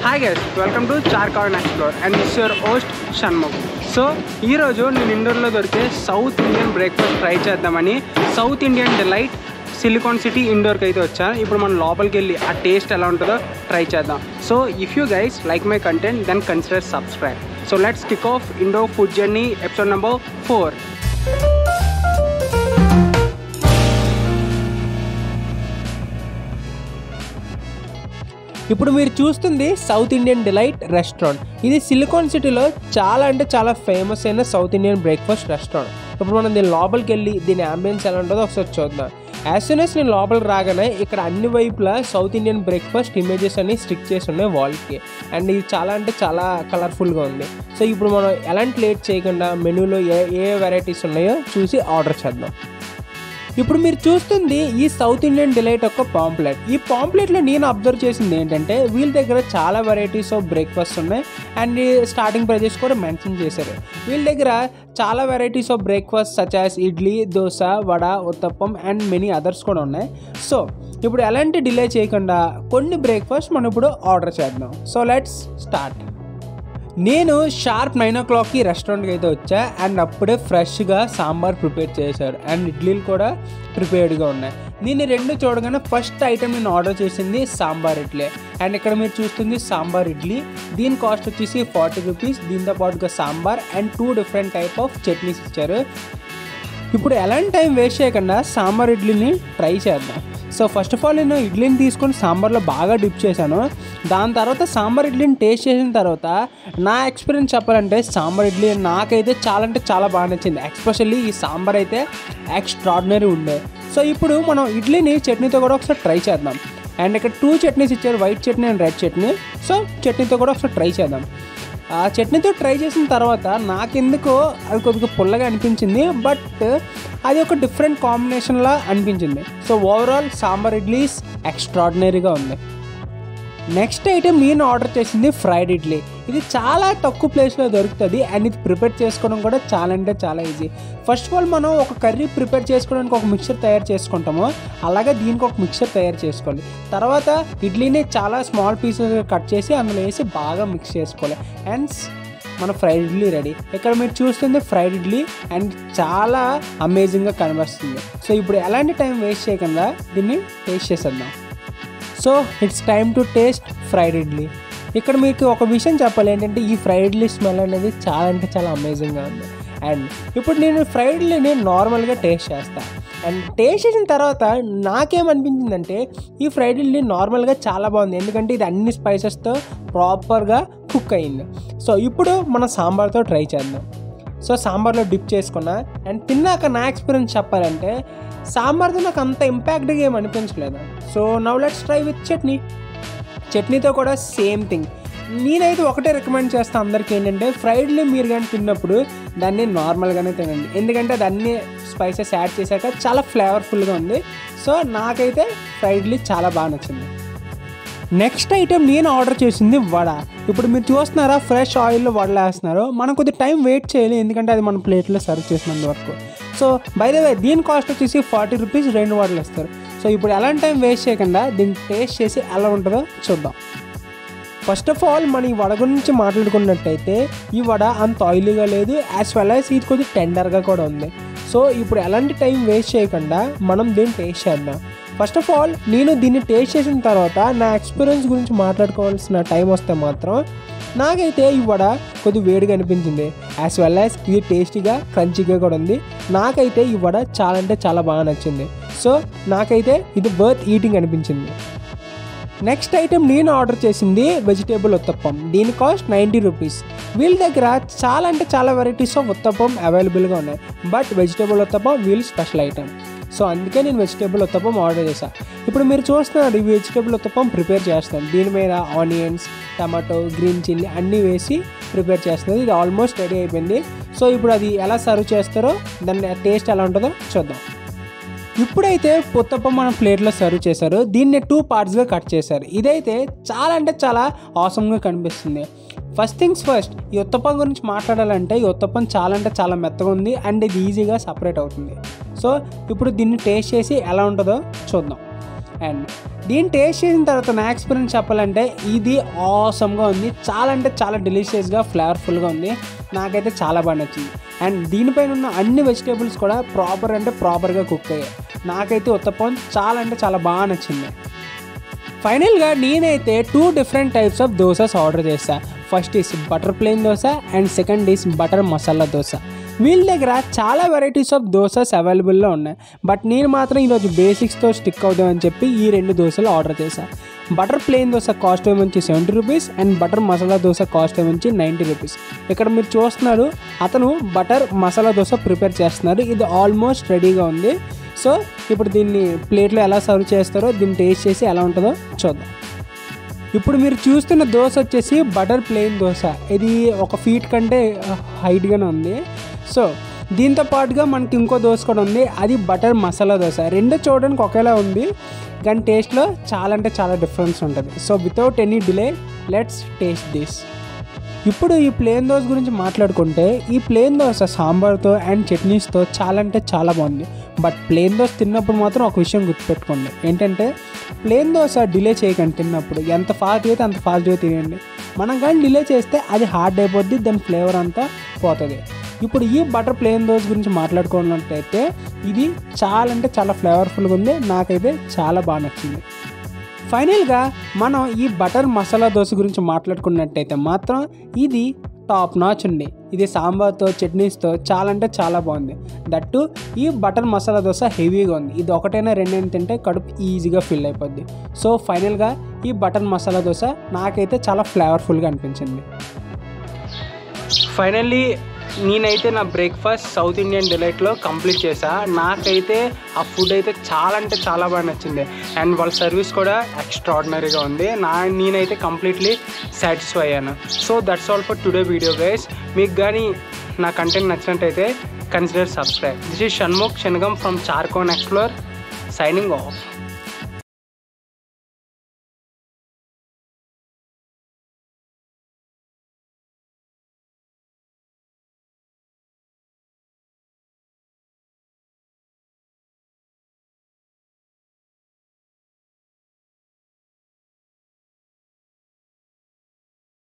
hi guys welcome to చార్కాన్ explore and this your host Shanmukh so ఈరోజు నేను ఇండోర్లో దొరికే సౌత్ ఇండియన్ బ్రేక్ఫాస్ట్ ట్రై చేద్దామని south Indian delight silicon city ఇండోర్కి అయితే వచ్చాను ఇప్పుడు మనం లోపలికి వెళ్ళి ఆ టేస్ట్ ఎలా ఉంటుందో ట్రై చేద్దాం so if you guys like my content then consider subscribe so let's kick off Indore food journey episode number four ఇప్పుడు మీరు చూస్తుంది సౌత్ ఇండియన్ డిలైట్ రెస్టారెంట్ ఇది సిలికాన్ సిటీలో చాలా అంటే చాలా ఫేమస్ అయిన సౌత్ ఇండియన్ బ్రేక్ఫాస్ట్ రెస్టారెంట్ ఇప్పుడు మనం దీని లోపలికి వెళ్ళి దీని అంబియన్స్ ఎలా ఉంటుందో ఒకసారి చూద్దాం యాజ్ సూన్ ఎస్ నేను లోపలికి రాగానే ఇక్కడ అన్ని వైపులా సౌత్ ఇండియన్ బ్రేక్ఫాస్ట్ ఇమేజెస్ అన్ని స్టిక్ చేసి ఉన్నాయి వాల్కి అండ్ ఇది చాలా అంటే చాలా కలర్ఫుల్గా ఉంది సో ఇప్పుడు మనం ఎలాంటి లేట్ చేయకుండా మెనూలో ఏ ఏ వెరైటీస్ ఉన్నాయో చూసి ఆర్డర్ చేద్దాం ఇప్పుడు మీరు చూస్తుంది ఈ సౌత్ ఇండియన్ డిలైట్ యొక్క పాంప్లెట్ ఈ పాంప్లెట్లో నేను అబ్జర్వ్ చేసింది ఏంటంటే వీళ్ళ దగ్గర చాలా వెరైటీస్ ఆఫ్ బ్రేక్ఫాస్ట్ ఉన్నాయి అండ్ స్టార్టింగ్ ప్రైజెస్ కూడా మెన్షన్ చేశారు వీళ్ళ దగ్గర చాలా varieties of breakfast such as idli dosa vada uttapam and many others కూడా ఉన్నాయి సో ఇప్పుడు ఎలాంటి డిలే చేయకుండా కొన్ని బ్రేక్ఫాస్ట్ మనం ఇప్పుడు ఆర్డర్ చేద్దాం సో లెట్స్ స్టార్ట్ నేను షార్ప్ నైన్ ఓ క్లాక్కి రెస్టారెంట్కి అయితే వచ్చా అండ్ అప్పుడే ఫ్రెష్గా సాంబార్ ప్రిపేర్ చేశారు అండ్ ఇడ్లీలు కూడా ప్రిపేర్డ్గా ఉన్నాయి నేను ఈ రెండు చూడగానే ఫస్ట్ ఐటమ్ నేను ఆర్డర్ చేసింది సాంబార్ ఇడ్లీ అండ్ ఇక్కడ మీరు చూస్తుంది సాంబార్ ఇడ్లీ దీని కాస్ట్ వచ్చేసి ఫార్టీ రూపీస్ దీంతో పాటుగా sambar and two different type of chutneys ఇచ్చారు ఇప్పుడు ఎలాంటి టైం వేస్ట్ చేయకుండా సాంబార్ ఇడ్లీని ట్రై చేద్దాం సో ఫస్ట్ ఆఫ్ ఆల్ నేను ఇడ్లీని తీసుకొని సాంబార్లో బాగా డిప్ చేశాను దాని తర్వాత సాంబార్ ఇడ్లీని టేస్ట్ చేసిన తర్వాత నా ఎక్స్పీరియన్స్ చెప్పాలంటే సాంబార్ ఇడ్లీ నాకైతే చాలా అంటే చాలా బాగా నచ్చింది ఎక్స్పెషల్లీ ఈ సాంబార్ అయితే ఎక్స్ట్రాడినరీ ఉండే సో ఇప్పుడు మనం ఇడ్లీని చట్నీతో కూడా ఒకసారి ట్రై చేద్దాం అండ్ ఇక్కడ టూ చట్నీస్ ఇచ్చారు white chutney and red chutney so చట్నీతో కూడా ఒకసారి ట్రై చేద్దాం ఆ చట్నీతో ట్రై చేసిన తర్వాత నాకెందుకో అది కొద్దిగా పుల్లగా అనిపించింది బట్ అది ఒక డిఫరెంట్ కాంబినేషన్లా అనిపించింది సో ఓవరాల్ సాంబార్ ఇడ్లీస్ ఎక్స్ట్రాడినరీగా ఉంది నెక్స్ట్ ఐటెం నేను ఆర్డర్ చేసింది ఫ్రైడ్ ఇడ్లీ ఇది చాలా తక్కువ ప్లేస్లో దొరుకుతుంది అండ్ ఇది ప్రిపేర్ చేసుకోవడం కూడా చాలా అంటే చాలా ఈజీ ఫస్ట్ ఆఫ్ ఆల్ మనం ఒక కర్రీ ప్రిపేర్ చేసుకోవడానికి ఒక మిక్చర్ తయారు చేసుకుంటాము అలాగే దీనికి ఒక మిక్చర్ తయారు చేసుకోవాలి తర్వాత ఇడ్లీని చాలా స్మాల్ పీసెస్ కట్ చేసి అందులో వేసి బాగా మిక్స్ చేసుకోవాలి అండ్ మన ఫ్రైడ్ ఇడ్లీ రెడీ ఇక్కడ మీరు చూస్తుంది ఫ్రైడ్ ఇడ్లీ అండ్ చాలా అమేజింగ్గా కనిపిస్తుంది సో ఇప్పుడు ఎలాంటి టైం వేస్ట్ చేయకుండా దీన్ని టేస్ట్ చేసేద్దాం so it's time to taste fried idli ఇక్కడ మీకు ఒక విషయం చెప్పాలి ఏంటంటే ఈ ఫ్రైడ్ ఇడ్లీ స్మెల్ అనేది చాలా అంటే చాలా అమేజింగ్గా ఉంది అండ్ ఇప్పుడు నేను ఫ్రైడ్ ఇడ్లీని నార్మల్గా టేస్ట్ చేస్తాను అండ్ టేస్ట్ చేసిన తర్వాత నాకేమనిపించిందంటే ఈ ఫ్రైడ్ ఇడ్లీ నార్మల్గా చాలా బాగుంది ఎందుకంటే ఇది అన్ని స్పైసెస్తో ప్రాపర్గా కుక్ అయింది సో ఇప్పుడు మనం సాంబార్తో ట్రై చేద్దాం సో సాంబార్లో డిప్ చేసుకున్నా అండ్ తిన్నాక నా ఎక్స్పీరియన్స్ చెప్పాలంటే సాంబార్తో నాకు అంత ఇంపాక్ట్గా ఏం అనిపించలేదు so now let's try with chutney చట్నీతో కూడా సేమ్ థింగ్ నేనైతే ఒకటే రికమెండ్ చేస్తాను అందరికీ ఏంటంటే ఫ్రైడ్లీ మీరు కానీ తిన్నప్పుడు దాన్ని నార్మల్గానే తినండి ఎందుకంటే అది అన్ని స్పైసెస్ యాడ్ చేశాక చాలా ఫ్లేవర్ఫుల్గా ఉంది సో నాకైతే ఫ్రైడ్లీ చాలా బాగా నచ్చింది నెక్స్ట్ ఐటెం నేను ఆర్డర్ చేసింది వడ ఇప్పుడు మీరు చూస్తున్నారా ఫ్రెష్ ఆయిల్లో వడలు వేస్తున్నారు మనం కొద్ది టైం వెయిట్ చేయాలి ఎందుకంటే అది మన ప్లేట్లో సర్వ్ చేసినంత వరకు సో బై ద వే దీని కాస్ట్ వచ్చేసి ఫార్టీ రూపీస్ రెండు వడలు ఇస్తారు సో ఇప్పుడు ఎలాంటి టైం వేస్ట్ చేయకుండా దీన్ని టేస్ట్ చేసి ఎలా ఉంటుందో చూద్దాం ఫస్ట్ ఆఫ్ ఆల్ మన ఈ వడ గురించి మాట్లాడుకున్నట్టయితే ఈ వడ అంత ఆయిలీగా లేదు యాజ్ వెల్ యాజ్ ఇది కొద్దిగా టెండర్గా కూడా ఉంది సో ఇప్పుడు ఎలాంటి టైం వేస్ట్ చేయకుండా మనం దీన్ని టేస్ట్ చేద్దాం ఫస్ట్ ఆఫ్ ఆల్ నేను దీన్ని టేస్ట్ చేసిన తర్వాత నా ఎక్స్పీరియన్స్ గురించి మాట్లాడుకోవాల్సిన టైం వస్తే మాత్రం నాకైతే ఈ వడ కొద్ది వేడిగా అనిపించింది యాజ్ వెల్ యాజ్ ఇది టేస్టీగా క్రంచీగా కూడా ఉంది నాకైతే ఈ వడ చాలా అంటే చాలా బాగా నచ్చింది సో నాకైతే ఇది వర్త్ ఈటింగ్ అనిపించింది నెక్స్ట్ ఐటెం నేను ఆర్డర్ చేసింది వెజిటేబుల్ ఉత్తప్పం దీని కాస్ట్ నైంటీ రూపీస్ వీళ్ళ దగ్గర చాలా అంటే చాలా వెరైటీస్ ఆఫ్ ఉత్తప్పం అవైలబుల్గా ఉన్నాయి బట్ వెజిటేబుల్ ఉత్తప్పం వీళ్ళ స్పెషల్ ఐటెం సో అందుకే నేను వెజిటేబుల్ ఉత్తప్పం ఆర్డర్ చేశాను ఇప్పుడు మీరు చూస్తున్నారు ఈ వెజిటేబుల్ ఉత్తప్పం ప్రిపేర్ చేస్తాను దీని మీద ఆనియన్స్ టమాటో గ్రీన్ చిల్లీ అన్నీ వేసి ప్రిపేర్ చేస్తున్నది ఇది ఆల్మోస్ట్ రెడీ అయిపోయింది సో ఇప్పుడు అది ఎలా సర్వ్ చేస్తారో దాని టేస్ట్ ఎలా ఉంటుందో చూద్దాం ఇప్పుడైతే ఉత్తప్పం మన ప్లేట్లో సర్వ్ చేశారు దీన్ని టూ పార్ట్స్గా కట్ చేశారు ఇదైతే చాలా అంటే చాలా ఆసమ్గా కనిపిస్తుంది ఫస్ట్ థింగ్స్ ఫస్ట్ ఈ ఉత్తప్పం గురించి మాట్లాడాలంటే ఈ ఉత్తప్పం చాలా అంటే చాలా మెత్తగా ఉంది అండ్ ఇది ఈజీగా సపరేట్ అవుతుంది సో ఇప్పుడు దీన్ని టేస్ట్ చేసి ఎలా ఉంటుందో చూద్దాం అండ్ దీన్ని టేస్ట్ చేసిన తర్వాత నా ఎక్స్పీరియన్స్ చెప్పాలంటే ఇది ఆసమ్గా ఉంది చాలా అంటే చాలా డెలిషియస్గా ఫ్లేవర్ఫుల్గా ఉంది నాకైతే చాలా బాగా నచ్చింది అండ్ దీనిపైన ఉన్న అన్ని వెజిటేబుల్స్ కూడా ప్రాపర్ అంటే ప్రాపర్గా కుక్ అయ్యాయి నాకైతే ఉత్తప్పం చాలా అంటే చాలా బాగా నచ్చింది ఫైనల్గా నేనైతే two different types of dosas order చేశా first is butter plain dosa and second is butter masala dosa వీళ్ళ దగ్గర చాలా వెరైటీస్ ఆఫ్ దోసాస్ అవైలబుల్లో ఉన్నాయి బట్ నేను మాత్రం ఈరోజు బేసిక్స్తో స్టిక్ అవుదామని చెప్పి ఈ రెండు దోశలు ఆర్డర్ చేశా బటర్ ప్లెయిన్ దోశ కాస్ట్ ఏమొచ్చి seventy rupees and butter masala dosa cost ఏమొచ్చి నైంటీ రూపీస్ ఇక్కడ మీరు చూస్తున్నారు అతను బటర్ మసాలా దోశ ప్రిపేర్ చేస్తున్నారు ఇది ఆల్మోస్ట్ రెడీగా ఉంది సో ఇప్పుడు దీన్ని ప్లేట్లో ఎలా సర్వ్ చేస్తారో దీన్ని టేస్ట్ చేసి ఎలా ఉంటుందో చూద్దాం ఇప్పుడు మీరు చూస్తున్న దోశ వచ్చేసి బటర్ ప్లెయిన్ దోశ ఇది ఒక ఫీట్ కంటే హైట్గానే ఉంది సో దీంతో పాటుగా మనకి ఇంకో దోశ కూడా ఉంది అది బటర్ మసాలా దోశ రెండు చూడడానికి ఒకేలా ఉంది కానీ టేస్ట్లో చాలా అంటే చాలా డిఫరెన్స్ ఉంటుంది so without any delay let's taste this ఇప్పుడు ఈ ప్లేన్ దోశ గురించి మాట్లాడుకుంటే ఈ ప్లేన్ దోశ సాంబార్తో అండ్ చట్నీస్తో చాలా అంటే చాలా బాగుంది బట్ ప్లేన్ దోశ తిన్నప్పుడు మాత్రం ఒక విషయం గుర్తుపెట్టుకోండి ఏంటంటే ప్లేన్ దోశ డిలే చేయకండి తిన్నప్పుడు ఎంత ఫాస్ట్ అయితే అంత ఫాస్ట్గా తినేయండి మనం కానీ డిలే చేస్తే అది హార్డ్ అయిపోద్ది దాని ఫ్లేవర్ అంతా పోతుంది ఇప్పుడు ఈ బటర్ ప్లేన్ దోశ గురించి మాట్లాడుకున్నట్టయితే ఇది చాలా అంటే చాలా ఫ్లేవర్ఫుల్గా ఉంది నాకైతే చాలా బాగా నచ్చింది ఫైనల్గా మనం ఈ బటర్ మసాలా దోశ గురించి మాట్లాడుకున్నట్టయితే మాత్రం ఇది టాప్ నాచ్ ఉంది ఇది సాంబార్తో చట్నీస్తో చాలా అంటే చాలా బాగుంది దట్టు ఈ బటర్ మసాలా దోశ హెవీగా ఉంది ఇది ఒకటైనా రెండైనా తింటే కడుపు ఈజీగా ఫిల్ అయిపోద్ది సో ఫైనల్గా ఈ బటర్ మసాలా దోశ నాకైతే చాలా ఫ్లేవర్ఫుల్గా అనిపించింది ఫైనల్లీ నేనైతే నా బ్రేక్ఫాస్ట్ సౌత్ ఇండియన్ డిలైట్లో కంప్లీట్ చేసా నాకైతే ఆ ఫుడ్ అయితే చాలా అంటే చాలా బాగా నచ్చింది అండ్ వాళ్ళ సర్వీస్ కూడా ఎక్స్ట్రాడినరీగా ఉంది నా నేనైతే కంప్లీట్లీ సాటిస్ఫై అయ్యాను so that's all for today video guys మీకు కానీ నా కంటెంట్ నచ్చినట్టయితే consider subscribe this is Shanmukh Shanagam from చార్కోన్ ఎక్స్ప్లోర్ సైనింగ్ ఆఫ్